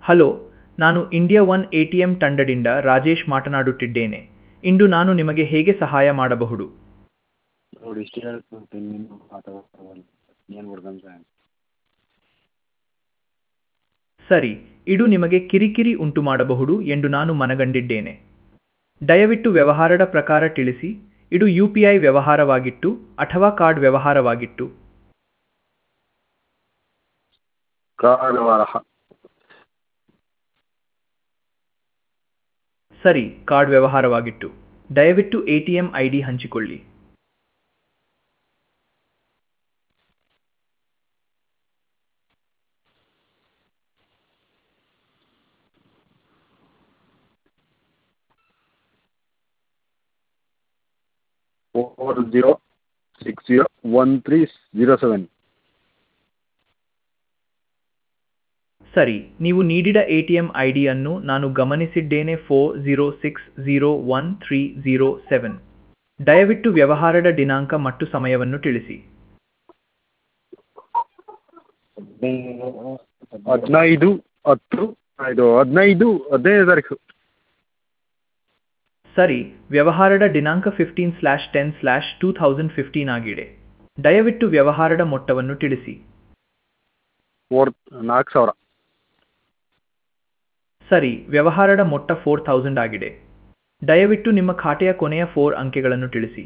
hello ನಾನು India one A T M ತಂಡದಿಂದ ರಾಜೇಶ್ ಮಾತನಾಡುತ್ತಿದ್ದೇನೆ ಇಂದು ನಾನು ನಿಮಗೆ ಹೇಗೆ ಸಹಾಯ ಮಾಡಬಹುದು ನೋಡಿ ಇಷ್ಟು ಹೇಳ್ತೀನಿ ನೀನು ಮಾತಾಡೋಲ್ಲ ಏನು ಹುಡ್ಗಂದ್ರೆ ಸರಿ ಇದು ನಿಮಗೆ ಕಿರಿಕಿರಿ ಉಂಟು ಮಾಡಬಹುದು ಎಂದು ನಾನು ಮನಗಂಡಿದ್ದೇನೆ ದಯವಿಟ್ಟು ವ್ಯವಹಾರದ ಪ್ರಕಾರ ತಿಳಿಸಿ ಇದು ಯು ಪಿ ಐ ವ್ಯವಹಾರವಾಗಿತ್ತು ಅಥವಾ ಕಾರ್ಡ್ ವ್ಯವಹಾರವಾಗಿತ್ತು ಕಾರ್ಡ್ ವ್ಯವಹಾರ ಸರಿ ಕಾರ್ಡ್ ವ್ಯವಹಾರವಾಗಿತ್ತು ದಯವಿಟ್ಟು A T M I D ಹಂಚಿಕೊಳ್ಳಿ four zero six zero one three zero seven ಸರಿ ನೀವು ನೀಡಿದ ಎ ಟಿ ಎಂ ಐ ಡಿಯನ್ನು ನಾನು ಗಮನಿಸಿದ್ದೇನೆ four zero six zero one three zero seven ದಯವಿಟ್ಟು ವ್ಯವಹಾರದ ದಿನಾಂಕ ಮತ್ತು ಸಮಯವನ್ನು ತಿಳಿಸಿ ಹದಿನೈದು ಹತ್ತು ಇದು ಹದಿನೈದು ಹದಿನೈದು ತಾರೀಕು ಸರಿ ವ್ಯವಹಾರದ ದಿನಾಂಕ fifteen slash ten slash two thousand fifteen ಆಗಿದೆ ದಯವಿಟ್ಟು ವ್ಯವಹಾರದ ಮೊತ್ತವನ್ನು ತಿಳಿಸಿ ಫೋರ್ ನಾಲ್ಕು ಸಾವಿರ ಸರಿ ವ್ಯವಹಾರದ ಮೊತ್ತ ಫೋರ್ ಥೌಸಂಡ್ ಆಗಿದೆ ದಯವಿಟ್ಟು ನಿಮ್ಮ ಖಾತೆಯ ಕೊನೆಯ ಫೋರ್ ಅಂಕೆಗಳನ್ನು ತಿಳಿಸಿ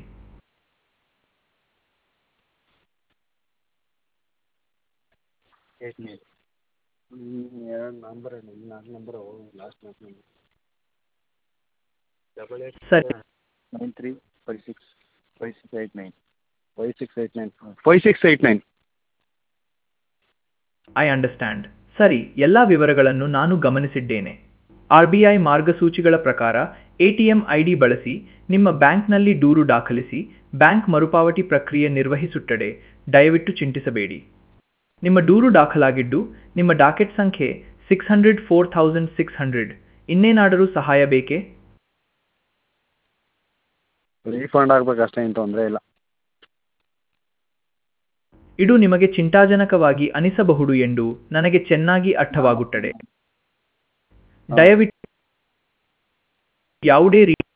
ಎರಡು ನಂಬರ್ ನಾಲ್ಕು ನಂಬರು ಲಾಸ್ಟ್ ನಾಲ್ಕು ನಂಬರ್ ಡಬಲ್ ಏಟ್ ಸರಿ nine three five six five six eight nine five six eight nine five six eight nine I understand ಸರಿ ಎಲ್ಲ ವಿವರಗಳನ್ನು ನಾನು ಗಮನಿಸಿದ್ದೇನೆ ಆರ್ ಬಿ ಐ ಮಾರ್ಗಸೂಚಿಗಳ ಪ್ರಕಾರ ಎಟಿಎಂ ಐ ಡಿ ಬಳಸಿ ನಿಮ್ಮ ಬ್ಯಾಂಕ್ನಲ್ಲಿ ದೂರು ದಾಖಲಿಸಿ ಬ್ಯಾಂಕ್ ಮರುಪಾವತಿ ಪ್ರಕ್ರಿಯೆ ನಿರ್ವಹಿಸುತ್ತದೆ ದಯವಿಟ್ಟು ಚಿಂತಿಸಬೇಡಿ ನಿಮ್ಮ ದೂರು ದಾಖಲಾಗಿದ್ದು ನಿಮ್ಮ ಡಾಕೆಟ್ ಸಂಖ್ಯೆ six hundred four thousand six hundred ಇನ್ನೇನಾದರೂ ಸಹಾಯ ಬೇಕೇ ರೀಫಂಡ್ ಆಗ್ಬೇಕು ಅಷ್ಟೇ ಏನು ತೊಂದರೆ ಇಲ್ಲ ಇದು ನಿಮಗೆ ಚಿಂತಾಜನಕವಾಗಿ ಅನಿಸಬಹುದು ಎಂದು ನನಗೆ ಚೆನ್ನಾಗಿ ಅರ್ಥವಾಗುತ್ತದೆ ದಯವಿಟ್ಟು ಯಾವುದೇ ರೀತಿ